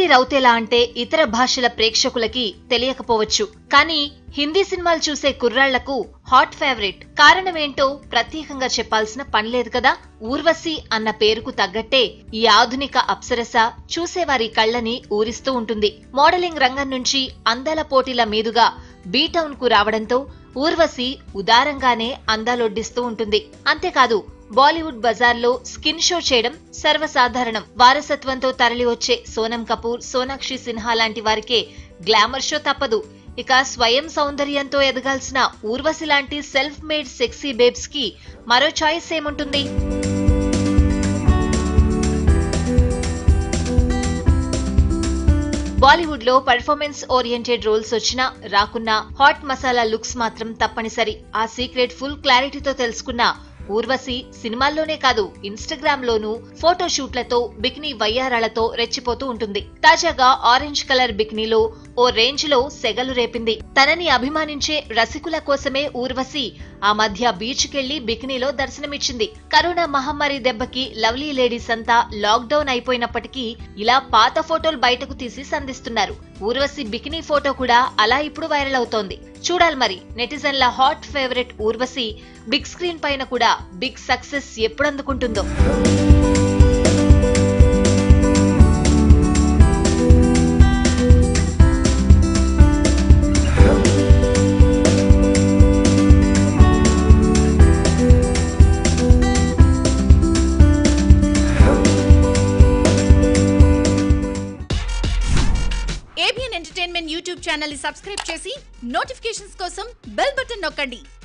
రౌతేలా అంటే ఇతర భాషల ప్రేక్షకులకి తెలియకపోవచ్చు కానీ హిందీ సినిమాలు చూసే కుర్రాళ్లకు హాట్ ఫేవరెట్ కారణమేంటో ప్రత్యేకంగా చెప్పాల్సిన పనిలేదు కదా ఊర్వశి అన్న పేరుకు తగ్గట్టే ఈ ఆధునిక అప్సరస చూసేవారి కళ్ళని ఊరిస్తూ ఉంటుంది మోడలింగ్ రంగం నుంచి అందాల పోటీల మీదుగా బీటౌన్ కు రావడంతో ఊర్వశి ఉదారంగానే అందాలొడ్డిస్తూ ఉంటుంది అంతేకాదు బాలీవుడ్ బజార్లో స్కిన్ షో చేయడం సర్వసాధారణం వారసత్వంతో తరలి వచ్చే సోనం కపూర్ సోనాక్షి సిన్హా లాంటి వారికే గ్లామర్ షో తప్పదు ఇక స్వయం సౌందర్యంతో ఎదగాల్సిన ఊర్వశి లాంటి సెల్ఫ్ మేడ్ సెక్సీ బేబ్స్ కి మరో చాయిస్ ఏముంటుంది బాలీవుడ్ లో పర్ఫార్మెన్స్ ఓరియంటెడ్ రోల్స్ వచ్చినా రాకున్నా హాట్ మసాలా లుక్స్ మాత్రం తప్పనిసరి ఆ సీక్రెట్ ఫుల్ క్లారిటీతో తెలుసుకున్న ఊర్వశి సినిమాల్లోనే కాదు ఇన్స్టాగ్రామ్ లోనూ ఫోటో షూట్లతో బికినీ వయ్యారాలతో రెచ్చిపోతూ ఉంటుంది తాజాగా ఆరెంజ్ కలర్ బికినీలో ఓ రేంజ్ లో సెగలు రేపింది తనని అభిమానించే రసికుల కోసమే ఊర్వశి ఆ మధ్య బీచ్ కెళ్లి బికినీలో దర్శనమిచ్చింది కరోనా మహమ్మారి దెబ్బకి లవ్లీ లేడీస్ అంతా లాక్డౌన్ అయిపోయినప్పటికీ ఇలా పాత ఫోటోలు బయటకు తీసి సంధిస్తున్నారు ఊర్వశి బికినీ ఫోటో కూడా అలా ఇప్పుడు వైరల్ అవుతోంది చూడాలి మరి నెటిజన్ల hot favourite Urvashi big screen పైన కూడా బిగ్ సక్సెస్ ఎప్పుడు అందుకుంటుందో ఏబిఎన్ ఎంటర్టైన్మెంట్ యూట్యూబ్ ఛానల్ ని సబ్స్క్రైబ్ చేసి నోటిఫికేషన్స్ కోసం బెల్ బటన్ నొక్కండి